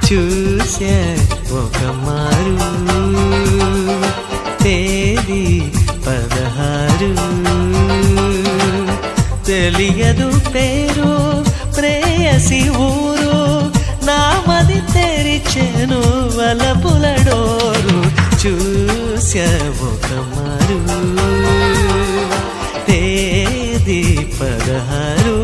చూసే ఒక మారు తేదీ పదహారు తెలియదు పేరు ప్రేయసి ఊరు నామది తెరిచెను వలపులడోరు చూసే ఒక మారు తేదీ పదహారు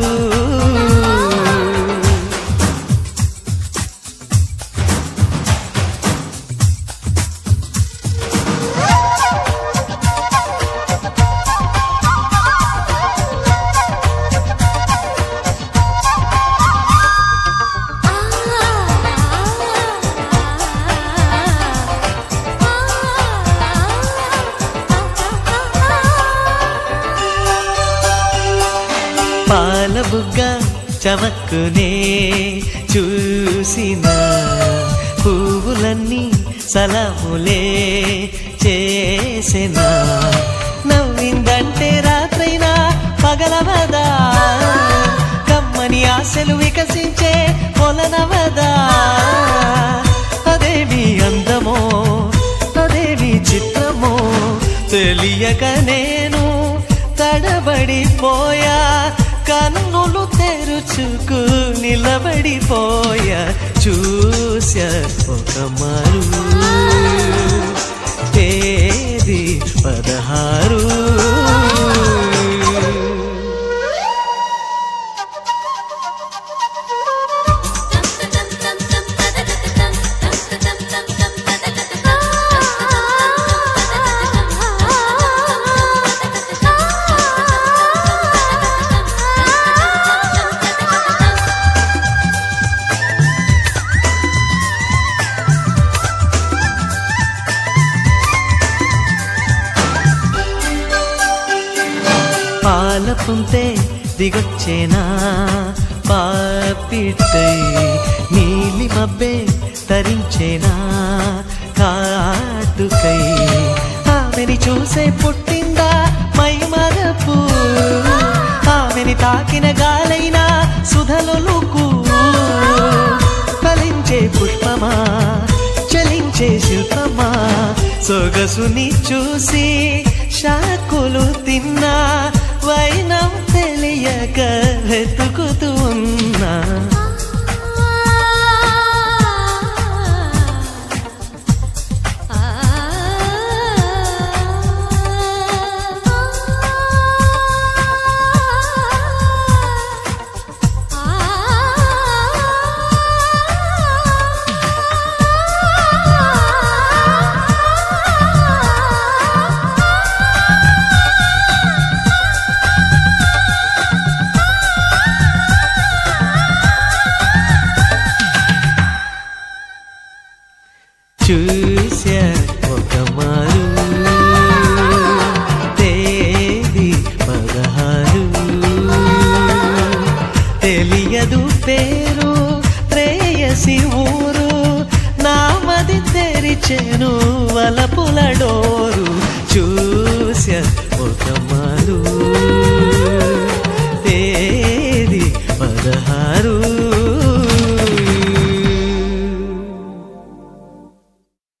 పాల బుగ్గ చమక్కునే చూసిన పువ్వులన్నీ సలములే చేసిన నవ్విందంటే రాత్రైనా పగలవదా కమ్మని ఆశలు వికసించే కొలనవదా అదేమి అందమో అదేమి చిత్రమో తెలియక నేను తడబడిపోయా కన్నులు తెరుచుకు నిలబడిపోయా చూసా ఒక మారు తేదీ పదహారు పాల పుంతే దిగొచ్చేనా పాపిట్టై నీలి మబ్బే తరించేనా కాటుకై ఆమెని చూసే పుట్టిందా మై మరపు ఆమెని తాకిన గాలైనా సుధలుకు ఫలించే పుష్పమా చలించే శిల్పమా సొగసుని చూసి షాకులు తిన్నా వైనం తెలియక వెతుకుతూ ఉన్నా చూసా ఒక మారు తేదీ పదహారు తెలియదు పేరు ప్రేయసి ఊరు నామది తెరిచెను వలపులడోరు చూసా ఒక మారు తేదీ పదహారు